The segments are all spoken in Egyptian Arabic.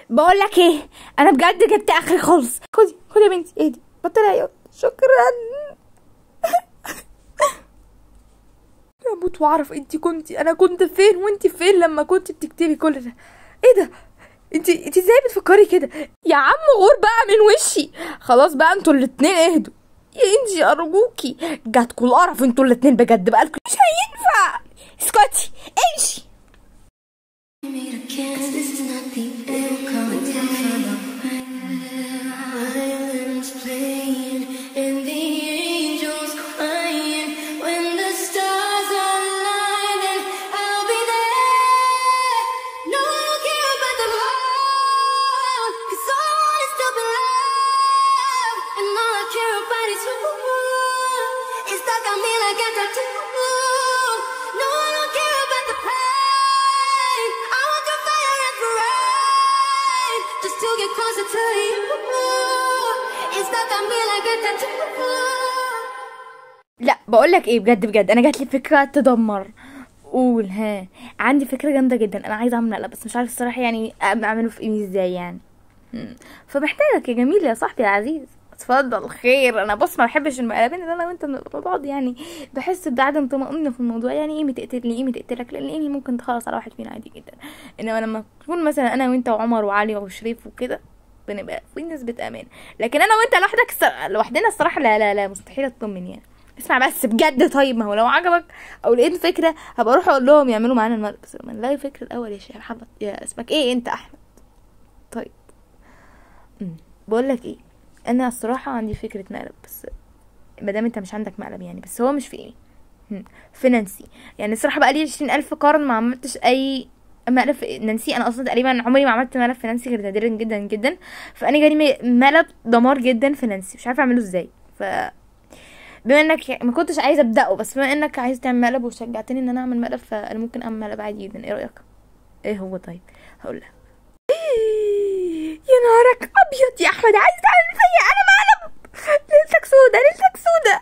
بقول لك ايه انا بجد جبت اخري خالص خدي خدي يا بنتي اهدي بطلي عياط شكرا اموت واعرف انت كنت انا كنت فين وانت فين لما كنت بتكتبي كل ده ايه ده انت انت ازاي بتفكري كده يا عم غور بقى من وشي خلاص بقى انتوا الاتنين اهدوا يا انجي ارجوكي جاتكوا القرف انتوا الاتنين بجد بقالكوا مش هينفع اسكتي امشي meet again. This is not the end. Come and take Violins playing and the angels crying. When the stars are aligning, I'll be there. No, I don't care about the world, 'cause all I want is to be loved. And all I care about is you. It's stuck on me like a tattoo. No, I don't care about the pain. I want the fire and parade just to get closer to you. It's stuck on me like a tattoo. لا بقول لك ايه بجد بجد انا جات لي فكره تدمر قول ها عندي فكره جامده جدا انا عايزه اعمل مقلب بس مش عارف الصراحه يعني اعمله في ايدي ازاي يعني مم. فمحتاجك يا جميل يا صاحبي العزيز اتفضل خير انا بص ما بحبش المقلبين اللي انا وانت بنبقى بعض يعني بحس بعدم طمأنينة في الموضوع يعني ايمي تقتلني ايمي تقتلك لان ايمي ممكن تخلص على واحد فينا عادي جدا انما لما تكون مثلا انا وانت وعمر وعلي وشريف وكده بنبقى في نسبة امان لكن انا وانت لوحدك الصرا- لوحدنا الصراحة لا لا لا مستحيل اطمن يعني اسمع بس بجد طيب ما هو لو عجبك او لقيت فكرة هبقى اروح اقول لهم يعملوا معانا المرة بس لما نلاقي فكرة الاول يا شيخ محمد يا اسمك ايه انت احمد طيب امم بقول لك ايه انا الصراحة عندي فكرة مقلب بس ما دام انت مش عندك مقلب يعني بس هو مش في ايمي هم، في نانسي يعني الصراحة بقى لي عشرين ألف قرن ما عملتش أي مقلب في نانسي أنا أصلا تقريبا عمري ما عملت مقلب في نانسي غير نادرا جدا جدا فأنا جالي م- مقلب دمار جدا في نانسي مش عارفة أعمله ازاي ف بما انك ما كنتش عايزه ابداه بس بما انك عايز تعمل مقلب وشجعتني ان انا اعمل مقلب فانا ممكن اعمل مقلب عادي جدا ايه رايك ايه هو طيب هقول لك يا نهارك ابيض يا احمد عايز تعمل فيا انا مقلب ليلتك سودا ليلتك سودا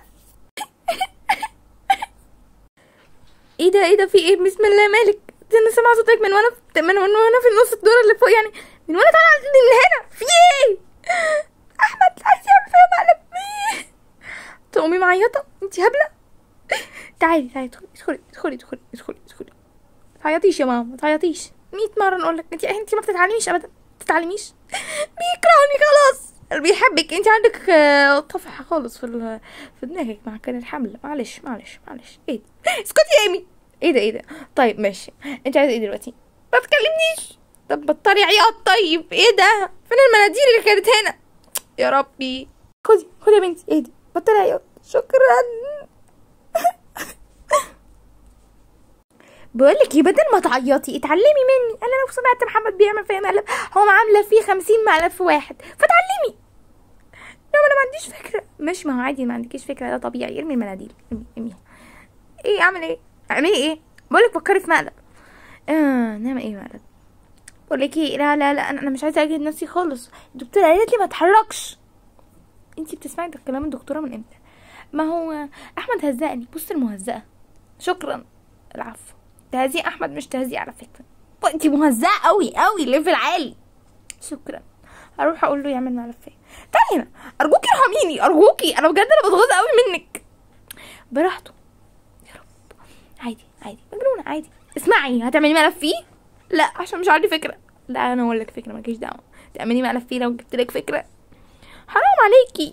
ايه ده ايه ده في ايه بسم الله مالك ده انا سامعه صوتك من وانا في من وانا في النص الدور اللي فوق يعني من وانا طالعه من هنا في ايه احمد عايز يعمل فيا مقلب ايه تقومي معيطه انت هبله تعالي تعالي ادخلي ادخلي ادخلي ادخلي ادخلي ادخلي تعيطيش يا ماما ما تعيطيش 100 مره نقول لك انت انت ما بتتعلميش ابدا ما بتتعلميش بيكرهني خلاص بيحبك انت عندك آه، طفح خالص في ال- في دماغك مع كان الحمل معلش معلش معلش ايه ده اسكتي يا ايمي ايه ده ايه ده طيب ماشي انت عايزه ايه دلوقتي ما تكلمنيش طب بطلي عياط طيب ايه ده فين المناديل اللي كانت هنا يا ربي خدي خدي يا بنتي اهدي بطلي عياط شكرا بقول لك ايه بدل ما تعيطي اتعلمي مني انا لو سمعت محمد بيعمل فيا مقلب هو عامله فيه خمسين مقلب في واحد فتعلمي لا ما انا ما عنديش فكره مش ما هو عادي ما عندكيش فكره ده طبيعي ارمي المناديل ارمي ارميها ايه اعمل ايه اعملي ايه بقول لك فكري في مقلب اه نعمل ايه مقلب بقول لك ايه لا لا لا انا أنا مش عايزه اجهد نفسي خالص الدكتوره قالت لي ما اتحركش انتي بتسمعي ده كلام الدكتوره من امتى ما هو احمد هزقني بص المهزقه شكرا العفو تهزيق احمد مش تهزيق على فكره انتي مهزقه قوي قوي ليفل عالي شكرا هروح اقول له يعمل مقلب فيا تعالي هنا ارجوكي ارحميني ارجوكي انا بجد انا بتغاظ قوي منك براحته يا رب عادي عادي مجنونه عادي اسمعي هتعملي مقلب فيه لا عشان مش عندي فكره لا انا اقول لك فكره مالكيش دعوه تعملي مقلب فيه لو جبت لك فكره حرام عليكي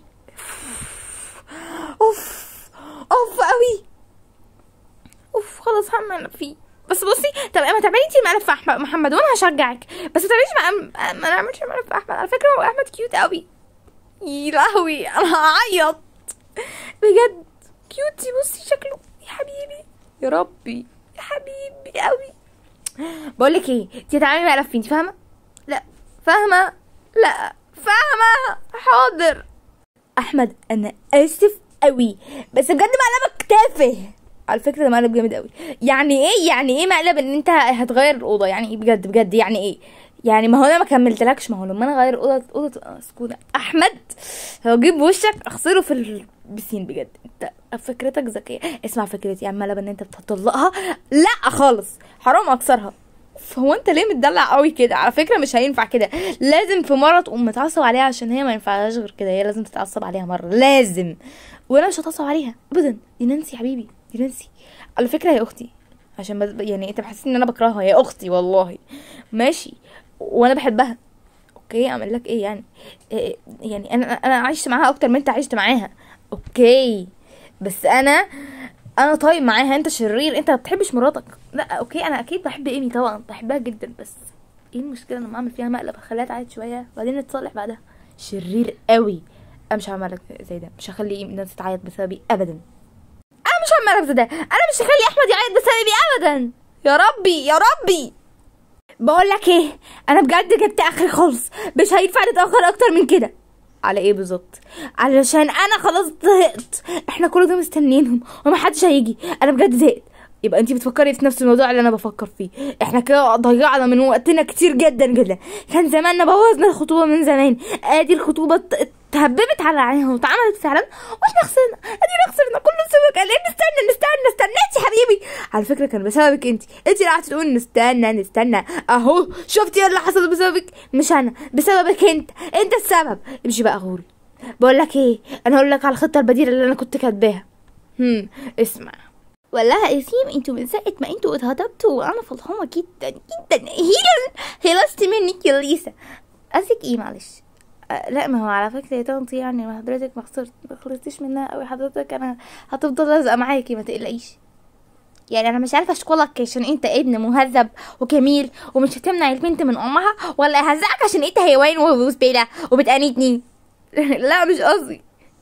اوف اوف قوي اوف خلاص هعمل مقلب فيه بس بصي طب ما تعملي انتي مقلب في احمد محمد وانا هشجعك بس ما تعمليش مقلب ما نعملش مقلب في احمد على فكره هو احمد كيوت قوي يا لهوي انا هعيط بجد كيوتي بصي شكله يا حبيبي يا ربي يا حبيبي قوي بقول لك ايه انتي هتعملي مقلب فيه انت فاهمه لا فاهمه لا فاهمه حاضر احمد انا اسف قوي بس بجد مقلبك تافه على فكره ده مقلب جامد قوي يعني ايه يعني ايه مقلب ان انت هتغير الاوضه يعني ايه بجد بجد يعني ايه يعني ما هو انا ما كملتلكش ما هو لما انا اغير اوضه اوضه آه، سكوته احمد هجيب وشك اغسله في البسين بجد انت فكرتك ذكيه اسمع فكرتي يا عم مقلب ان انت بتطلقها لا خالص حرام اكسرها هو انت ليه متدلع قوي كده على فكره مش هينفع كده لازم في مره تقوم متعصب عليها عشان هي ما ينفعهاش غير كده هي لازم تتعصب عليها مره لازم وانا مش هتعصب عليها ابدا دي نانسي يا حبيبي دي نانسي على فكره هي اختي عشان بس يعني انت محسسني ان انا بكرهها هي اختي والله ماشي وانا بحبها اوكي اعمل لك ايه يعني إيه يعني انا انا عشت معاها اكتر من انت عشت معاها اوكي بس انا انا طيب معاها انت شرير انت ما بتحبش مراتك لا اوكي انا اكيد بحب ايمي طبعا بحبها جدا بس ايه المشكله لما اعمل فيها مقلب اخليها تعيط شويه وبعدين نتصالح بعدها شرير قوي انا مش هعمل لك زي ده مش هخلي ايمي الناس تعيط بسببي ابدا انا مش هعمل لك زي ده انا مش هخلي احمد يعيط بسببي ابدا يا ربي يا ربي بقول لك ايه انا بجد جبت اخري خالص مش هينفع نتاخر اكتر من كده على ايه بالظبط علشان انا خلاص زهقت احنا كل ده مستنيينهم ومحدش هيجي انا بجد زهقت يبقى انتي بتفكري في نفس الموضوع اللي انا بفكر فيه احنا كده ضيعنا من وقتنا كتير جدا جدا كان زماننا بوظنا الخطوبه من زمان ادي الخطوبه ات- اتهببت على عينها واتعملت فعلا واحنا خسرنا ادينا خسرنا كله بسببك قال ليه نستنى نستنى استنيتي يا حبيبي على فكره كان بسببك انت انت اللي قعدتي تقولي نستنى نستنى اهو شفتي ايه اللي حصل بسببك مش انا بسببك انت انت السبب امشي بقى غوري بقول لك ايه انا هقول لك على الخطه البديله اللي انا كنت كاتباها هم اسمع والله يا سيم انتوا من ساعة ما انتوا اتهضبتوا وانا فرحانة جدا جدا هيلا خلصت منك يا ليسا قصدك ايه معلش أه لا ما هو على فكرة يا طنط يعني ما حضرتك ما خسرت ما خلصتيش منها قوي حضرتك انا هتفضل لازقة معاكي ما تقلقيش يعني انا مش عارفه اشكرك عشان انت ابن مهذب وجميل ومش هتمنع البنت من امها ولا اهزقك عشان انت هيوان وزبيله وبتأنيتني لا مش قصدي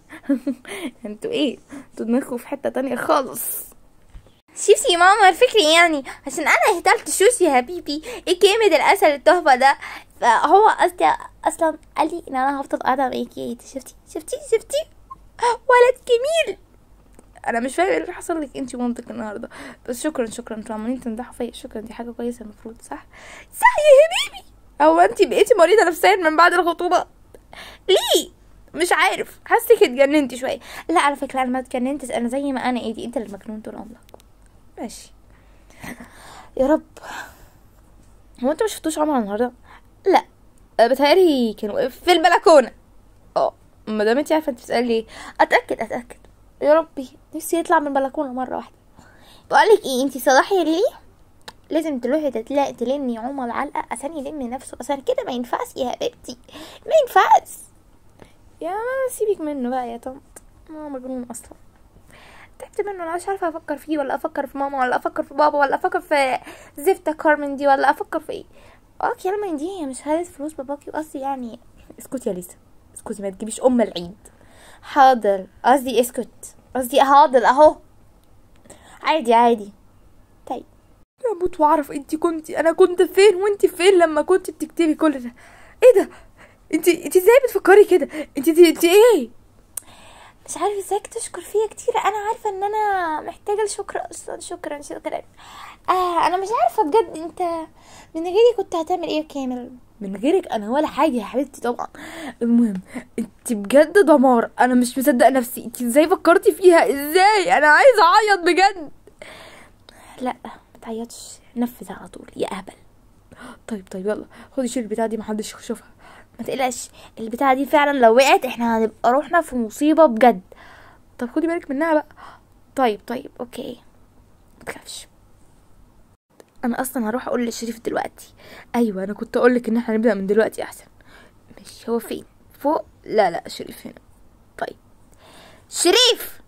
انتوا ايه انتوا دماغكم في حته تانية خالص شوفي يا ماما الفكرة يعني عشان انا اهتلت شوشي يا حبيبي ايه جامد الاسد التحفة ده فهو قصدي اصلا قال لي ان انا هفضل قاعدة معاكي شفتي شفتي شفتي ولد جميل انا مش فاهم ايه اللي حصل لك انت ومامتك النهارده بس شكرا شكرا انتوا عمالين تمدحوا فيا شكرا دي حاجه كويسه المفروض صح صح يا حبيبي هو انت بقيتي مريضه نفسيا من بعد الخطوبه ليه مش عارف حاسك اتجننتي شويه لا على فكره انا ما اتجننتش انا زي ما انا ايدي انت اللي مجنون طول عمرك ماشي يا رب هو انتوا ما شفتوش عمر النهارده لا أه، بتهيألي كانوا واقف في البلكونه اه ما دام انت عارفه انت بتسالي ليه اتاكد اتاكد يا ربي نفسي يطلع من البلكونه مره واحده بقولك ايه انت صلاحي ليه لازم تروحي تلاقي تلمي عمر علقه عشان يلم نفسه عشان كده ما ينفعش يا حبيبتي ما ينفعش يا ماما سيبك منه بقى يا طنط هو مجنون اصلا تعبت منه انا مش عارفه افكر فيه ولا افكر في ماما ولا افكر في بابا ولا افكر في زفتة كارمن دي ولا افكر في ايه اه كلمة دي هي مش هذه فلوس باباكي قصدي يعني اسكتي يا ليسا اسكتي ما تجيبيش ام العيد حاضر قصدي اسكت قصدي حاضر اهو عادي عادي طيب اموت واعرف انت كنتي انا كنت فين وانت فين لما كنت بتكتبي كل ده ايه ده انت انت ازاي بتفكري كده انت انت, انت ايه مش عارفه ازاي تشكر فيا كتير انا عارفه ان انا محتاجه الشكر اصلا شكرا شكرا آه انا مش عارفه بجد انت من غيري كنت هتعمل ايه كامل من غيرك انا ولا حاجه يا حبيبتي طبعا المهم انت بجد دمار انا مش مصدقه نفسي انت ازاي فكرتي فيها ازاي انا عايزه اعيط بجد لا ما تعيطش نفذ على طول يا اهبل طيب طيب يلا خدي شيل البتاعه دي محدش يشوفها ما تقلقش البتاعه دي فعلا لو وقعت احنا هنبقى روحنا في مصيبه بجد طب خدي بالك منها بقى طيب طيب اوكي متخافش انا اصلا هروح اقول لشريف دلوقتي ايوه انا كنت اقول لك ان احنا نبدا من دلوقتي احسن ماشي هو فين فوق لا لا شريف هنا طيب شريف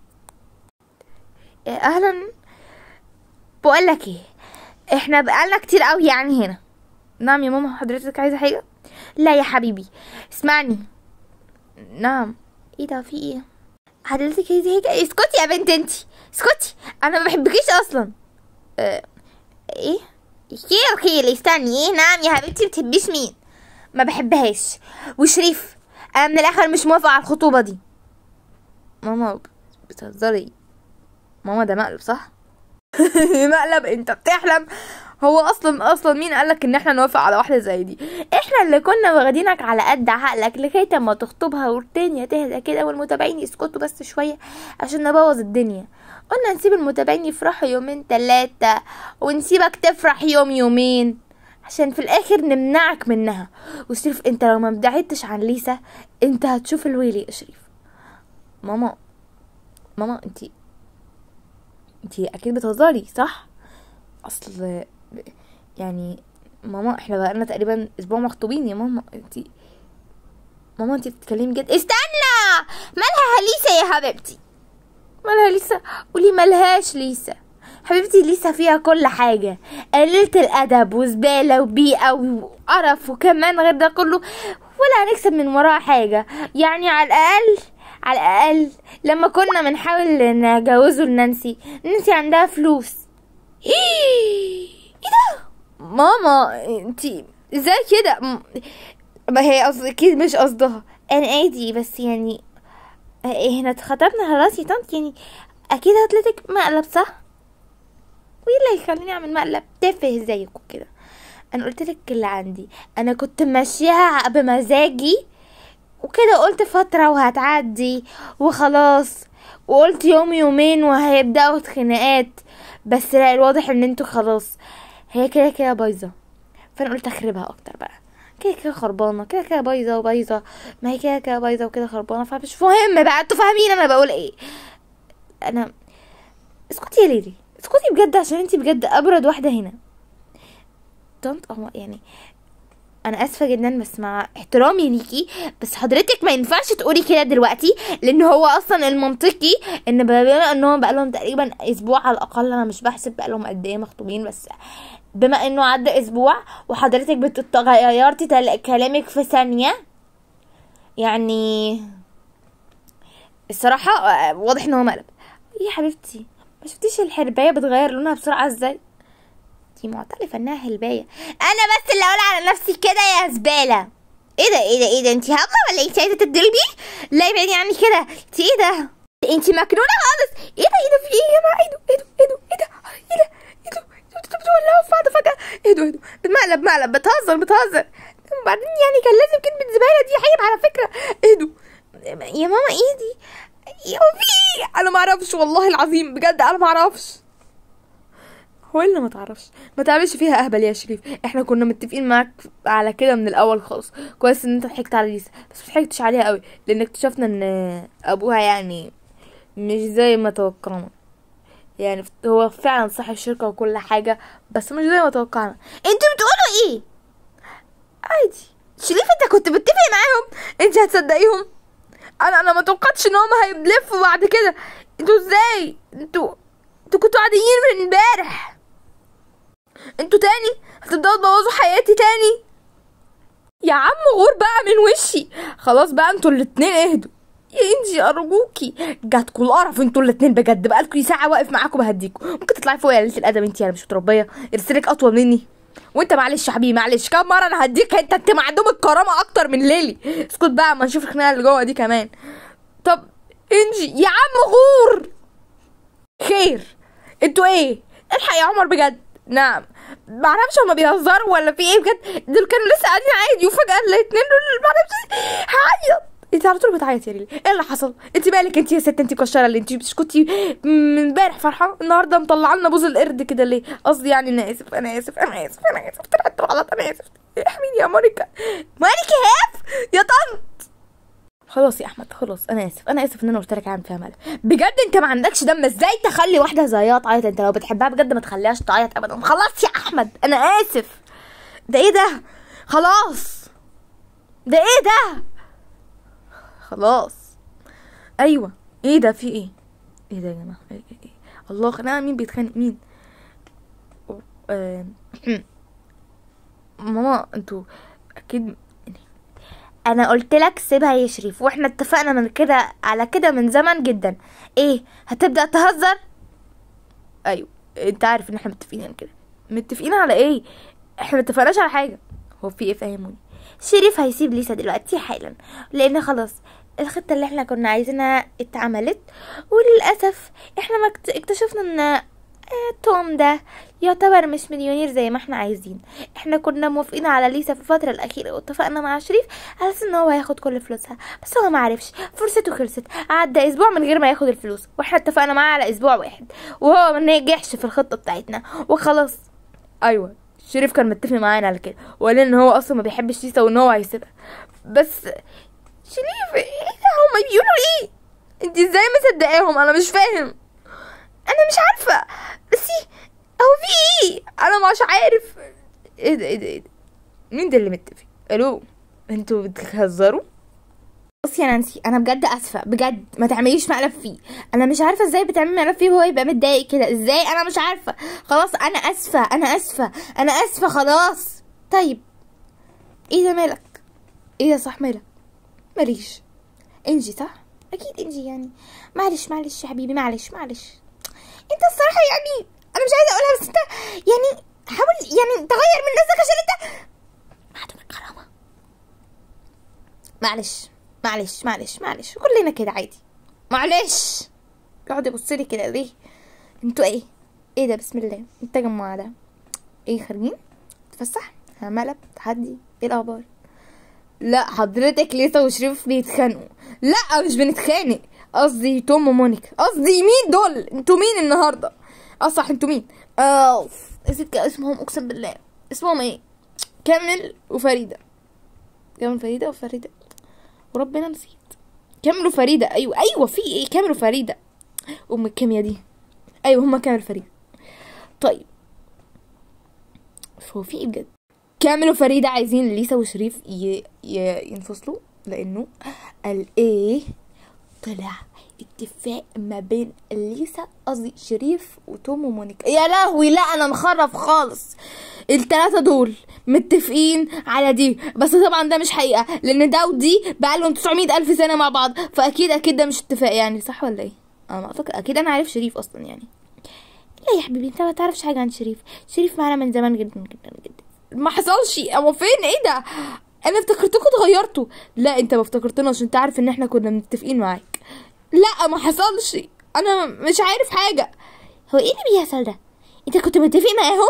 يا اهلا بقول لك ايه احنا بقالنا كتير قوي يعني هنا نعم يا ماما حضرتك عايزه حاجه لا يا حبيبي اسمعني نعم ايه ده في ايه حضرتك عايزه حاجه اسكتي يا بنت انتي اسكتي انا ما بحبكيش اصلا اه ايه خير خير استني ايه نعم يا حبيبتي بتحبيش مين ما بحبهاش وشريف انا من الاخر مش موافقه على الخطوبه دي ماما بتهزري ماما ده مقلب صح مقلب انت بتحلم هو اصلا اصلا مين قالك ان احنا نوافق على واحده زي دي احنا اللي كنا واخدينك على قد عقلك لغايه اما تخطبها والدنيا تهدى كده والمتابعين يسكتوا بس شويه عشان نبوظ الدنيا قلنا نسيب المتابعين يفرحوا يومين تلاتة ونسيبك تفرح يوم يومين عشان في الاخر نمنعك منها وشريف انت لو ما بعدتش عن ليسا انت هتشوف الويلي يا شريف ماما ماما انتي انتي اكيد بتهزري صح اصل يعني ماما احنا بقالنا تقريبا اسبوع مخطوبين يا ماما انتي ماما انتي بتتكلمي جد استنى مالها ليسا يا حبيبتي مالها ليسا قولي مالهاش ليسا حبيبتي ليسا فيها كل حاجة قليلة الأدب وزبالة وبيئة وقرف وكمان غير ده كله ولا هنكسب من وراها حاجة يعني على الأقل على الأقل لما كنا بنحاول نجوزه لنانسي نانسي عندها فلوس ايه ده ماما انتي ازاي كده م- ما هي قصد اكيد مش قصدها انا عادي بس يعني احنا اتخطبنا خلاص يا طنط يعني اكيد هتلتك مقلب صح وايه اللي هيخليني اعمل مقلب تافه زيك وكده انا قلت لك اللي عندي انا كنت ماشيها بمزاجي وكده قلت فترة وهتعدي وخلاص وقلت يوم يومين وهيبدأوا خناقات بس لا الواضح ان انتوا خلاص هي كده كده بايظة فانا قلت اخربها اكتر بقى كده كده خربانة كده كده بايظة وبايظة ما هي كده كده بايظة وكده خربانة فمش مهم بقى انتوا فاهمين انا بقول ايه انا اسكتي يا ليلي اسكتي بجد عشان انتي بجد ابرد واحدة هنا طنط اه يعني انا اسفه جدا بس مع احترامي ليكي بس حضرتك ما ينفعش تقولي كده دلوقتي لان هو اصلا المنطقي ان بما انهم بقالهم تقريبا اسبوع على الاقل انا مش بحسب بقالهم قد ايه مخطوبين بس بما انه عدى اسبوع وحضرتك بتغيرتي تل- كلامك في ثانيه يعني الصراحه آه، واضح ان هو مقلب يا حبيبتي ما شفتيش الحربايه بتغير لونها بسرعه ازاي دي معترفه انها حلبايه انا بس اللي اقول على نفسي كده يا زباله ايه ده ايه ده ايه ده انت هبله ولا انت عايزه تتضربي لا ابعدي عني كده انت ايه ده انت مجنونه خالص ايه ده ايه ده في ايه يا جماعه ايه ده ايه ده ايه ده ايه ده ايه ده ايه ده انتوا بتولعوا في بعض فجاه ايه ده ايه ده بتمقلب مقلب بتهزر بتهزر وبعدين يعني كان لازم كلمه زباله دي عيب على فكره ايه ده يا ماما ايه دي يا في ايه انا ما اعرفش والله العظيم بجد انا ما اعرفش هو إيه اللي ما تعرفش ما تعملش فيها اهبل يا شريف احنا كنا متفقين معاك على كده من الاول خالص كويس ان انت ضحكت على ليسا بس ما ضحكتش عليها قوي لان اكتشفنا ان ابوها يعني مش زي ما توقعنا يعني هو فعلا صاحب شركة وكل حاجة بس مش زي ما توقعنا انتوا بتقولوا ايه عادي شريف انت كنت متفق معاهم انت هتصدقيهم انا انا ما توقعتش ان هم هيبلفوا بعد كده انتوا ازاي انتوا انتوا كنتوا عاديين من امبارح انتوا تاني هتبداوا تبوظوا حياتي تاني يا عم غور بقى من وشي خلاص بقى انتوا الاتنين اهدوا يا انجي ارجوكي جاتكوا القرف انتوا الاتنين بجد بقالكوا ساعه واقف معاكم بهديكوا ممكن تطلعي فوق يا قليله الادب انت يعني مش متربيه ارسلك اطول مني وانت معلش يا حبيبي معلش كام مره انا هديك انت انت معدوم الكرامه اكتر من ليلي اسكت بقى اما نشوف الخناقه اللي جوه دي كمان طب انجي يا عم غور خير انتوا ايه الحق يا عمر بجد نعم معرفش هما بيهزروا ولا في ايه بجد دول كانوا لسه قاعدين عادي وفجأة الاتنين دول معرفش هعيط انت على طول بتعيط يا ليلي ايه اللي حصل انت مالك انت يا ست انت كشره اللي انت بتسكتي من امبارح فرحانه النهارده مطلعه لنا بوز القرد كده ليه قصدي يعني انا اسف انا اسف انا اسف انا اسف طلعت غلط انا اسف احميني يا مونيكا مونيكا هاف يا طنط خلاص يا احمد خلاص انا اسف انا اسف ان انا قلت لك اعمل فيها ملل بجد انت ما عندكش دم ازاي تخلي واحده زيها تعيط انت لو بتحبها بجد ما تخليهاش تعيط ابدا خلاص يا احمد انا اسف ده ايه ده خلاص ده ايه ده خلاص ايوه ايه ده في ايه ايه ده يا جماعه إيه إيه إيه؟ الله خناقه مين بيتخانق مين آه، ماما انتوا اكيد انا قلت لك سيبها يا شريف واحنا اتفقنا من كده على كده من زمن جدا ايه هتبدا تهزر ايوه انت عارف ان احنا متفقين على كده متفقين على ايه احنا متفقناش على حاجه هو في ايه فهموني شريف هيسيب ليسا دلوقتي حالا لان خلاص الخطة اللي احنا كنا عايزينها اتعملت وللأسف احنا ما اكت- اكتشفنا ان آه، توم ده يعتبر مش مليونير زي ما احنا عايزين احنا كنا موافقين على ليسا في الفترة الأخيرة واتفقنا مع شريف على أساس ان هو هياخد كل فلوسها بس هو ما عرفش فرصته خلصت عدى اسبوع من غير ما ياخد الفلوس واحنا اتفقنا معاه على اسبوع واحد وهو ما نجحش في الخطة بتاعتنا وخلاص ايوه شريف كان متفق معانا على كده وقال ان هو اصلا ما بيحبش ليسا وان هو هيسيبها بس شريف ايه ده هما بيقولوا ايه انت ازاي مصدقاهم انا مش فاهم انا مش عارفه بس هو في ايه انا مش عارف ايه ده ايه ده ايه ده مين ده اللي متفق الو انتوا بتهزروا بصي يا نانسي انا بجد اسفه بجد ما تعمليش مقلب فيه انا مش عارفه ازاي بتعملي مقلب فيه وهو يبقى متضايق كده ازاي انا مش عارفه خلاص انا اسفه انا اسفه انا اسفه خلاص طيب ايه ده مالك ايه ده صح مالك ماليش انجي صح اكيد انجي يعني معلش معلش يا حبيبي معلش معلش انت الصراحه يعني انا مش عايزه اقولها بس انت يعني حاول يعني تغير من نفسك عشان انت معدوم الكرامه معلش معلش معلش معلش كلنا كده عادي معلش يقعد يبص لي كده ليه انتوا ايه ايه ده بسم الله التجمع ده ايه خارجين تفسح مقلب تحدي ايه الاخبار لا حضرتك ليسا وشريف بيتخانقوا لا مش بنتخانق قصدي توم ومونيكا قصدي مين دول انتوا مين النهارده اه صح انتوا مين اه نسيت اسمهم اقسم بالله اسمهم ايه كامل وفريده كامل فريده وفريده وربنا نسيت كامل وفريده ايوه ايوه في ايه كامل وفريده ام الكيمياء دي ايوه هما كامل وفريده طيب هو في ايه بجد كامل وفريدة عايزين ليسا وشريف ي... ي... ينفصلوا لانه قال ايه طلع اتفاق ما بين ليسا قصدي شريف وتوم ومونيكا يا لهوي لا انا مخرف خالص التلاتة دول متفقين على دي بس طبعا ده مش حقيقة لان ده ودي بقالهم 900 الف سنة مع بعض فاكيد اكيد ده مش اتفاق يعني صح ولا ايه انا ما اعتقد اكيد انا عارف شريف اصلا يعني لا يا حبيبي انت ما تعرفش حاجة عن شريف شريف معانا من زمان جدا جدا جدا ما حصلش هو فين ايه ده انا افتكرتكم اتغيرتوا لا انت ما افتكرتناش انت عارف ان احنا كنا متفقين معاك لا ما حصلش انا مش عارف حاجه هو ايه اللي بيحصل ده انت كنت متفق معاهم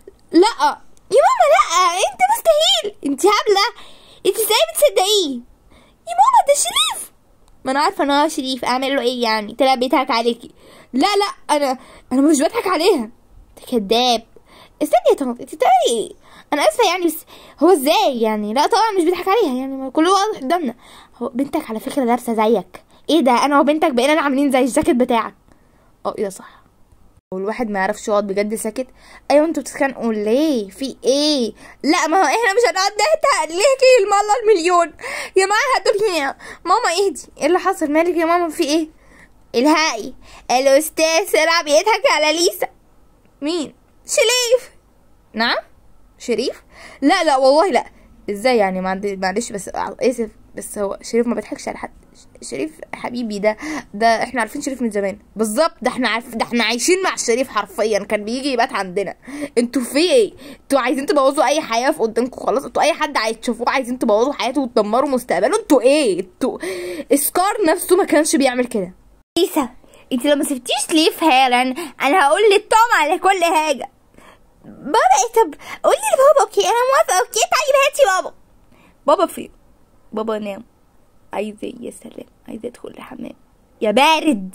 لا يا ماما لا انت مستحيل انت هبله انت ازاي بتصدقيه يا ماما ده شريف ما انا عارفه ان هو شريف اعمل له ايه يعني طلع بيضحك عليكي لا لا انا انا مش بضحك عليها انت كداب استني يا طنط انت بتعملي ايه انا اسفه يعني بس هو ازاي يعني لا طبعا مش بيضحك عليها يعني ما كله واضح قدامنا هو بنتك على فكره لابسه زيك ايه ده انا وبنتك بقينا عاملين زي الجاكيت بتاعك اه ايه ده صح والواحد ما يعرفش يقعد بجد ساكت ايوه انتوا بتتخانقوا ليه في ايه لا ما هو احنا مش هنقعد نهتق ليه المره المليون يا معاها الدنيا ماما اهدي ايه اللي حصل مالك يا ماما في ايه الهائي الاستاذ سرع بيضحك على ليسا مين شريف نعم شريف لا لا والله لا ازاي يعني ما عندي معلش بس اسف بس هو شريف ما بيضحكش على حد ش- شريف حبيبي ده ده احنا عارفين شريف من زمان بالظبط ده احنا عارف ده احنا عايشين مع شريف حرفيا كان بيجي يبات عندنا انتوا في ايه انتوا عايزين تبوظوا اي حياه في قدامكم خلاص انتوا اي حد عايز تشوفوه عايزين تبوظوا حياته وتدمروا مستقبله انتوا ايه انتوا اسكار نفسه ما كانش بيعمل كده ليسا انت لو ما سبتيش ليف حالا انا هقول للتوم على كل حاجه بابا ايه طب قولي لبابا اوكي انا موافقه اوكي طيب هاتي بابا بابا فين بابا نام عايزة يا سلام عايزة ادخل الحمام يا بارد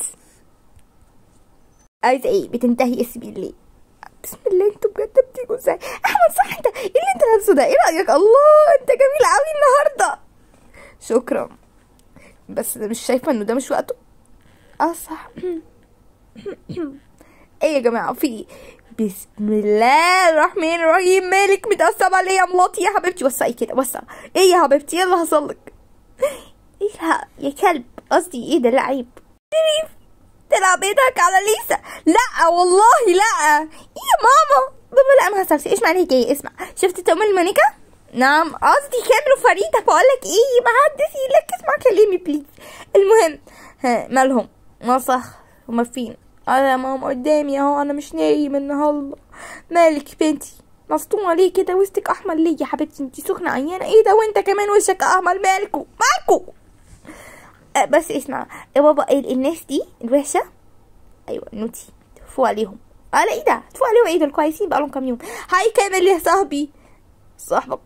عايزة ايه بتنتهي اسمي ليه بسم الله انتوا بجد بتيجوا ازاي احمد صح انت ايه اللي انت لابسه ده ايه رايك الله انت جميل قوي النهارده شكرا بس مش شايفه انه ده مش وقته اه صح ايه يا جماعه في إيه؟ بسم الله الرحمن الرحيم مالك متقسمة ليه يا ملاطي يا حبيبتي وسعي كده وسع ايه يا حبيبتي ايه اللي حصل لك ايه ها يا كلب قصدي ايه ده لا عيب شريف تلعب ايدك على ليسا لا والله لا ايه يا ماما بابا لا ما حصلش ايش معنى ايه اسمع شفت تأم المونيكا نعم قصدي كامل وفريدة بقولك ايه ما حدش يركز مع كلامي بليز المهم ها مالهم ما صح هما فين انا يا ماما قدامي اهو انا مش نايم النهارده مالك بنتي مصطومة ليه كده وشك احمر ليه يا حبيبتي انتي سخنة عيانة ايه ده وانت كمان وشك احمر مالكو مالكو أه بس اسمع يا بابا ال- الناس دي الوحشة ايوه نوتي تفوا عليهم على ايه ده تفوا عليهم ايه دول كويسين بقالهم كام يوم هاي كامل يا صاحبي صاحبك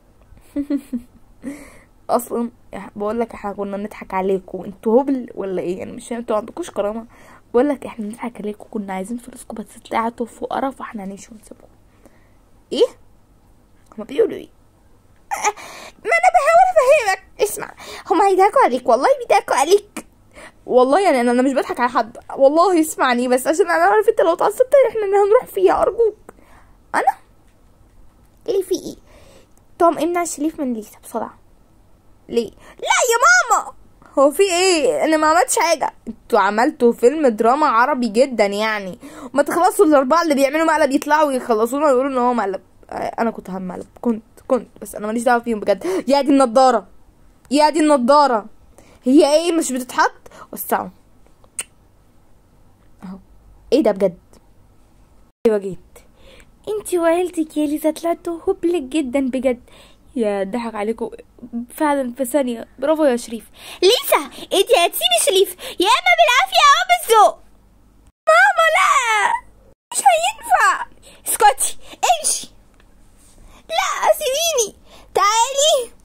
اصلا بقول لك احنا كنا بنضحك عليكم انتوا هبل ولا ايه يعني مش فاهم انتوا عندكوش كرامه بقول لك احنا بنضحك عليكم كنا عايزين فلوسكم بس طلعتوا فقراء فاحنا هنمشي ونسيبكم ايه هما بيقولوا ايه آه، ما انا بحاول افهمك اسمع هما هيضحكوا عليك والله بيضحكوا عليك والله يعني انا أنا مش بضحك على حد والله اسمعني بس عشان انا عارف انت لو اتعصبت احنا هنروح فيها ارجوك انا ايه في ايه توم امنع شريف من ليسا بسرعه ليه لا يا ماما هو في ايه انا ما عملتش حاجه انتوا عملتوا فيلم دراما عربي جدا يعني ما تخلصوا الاربعه اللي بيعملوا مقلب يطلعوا يخلصونا ويقولوا ان هو مقلب آه، انا كنت هم مقلب كنت كنت بس انا ماليش دعوه فيهم بجد يا دي النضاره يا دي النضاره هي ايه مش بتتحط وسعوا اهو ايه ده بجد ايوه جيت انتي وعيلتك يا ليزا طلعتوا هبلك جدا بجد يا ضحك عليكم فعلا في ثانية برافو يا شريف ليزا انتي هتسيبي شريف يا اما بالعافية او بالذوق ماما لا مش هينفع اسكتي امشي لا سيبيني تعالي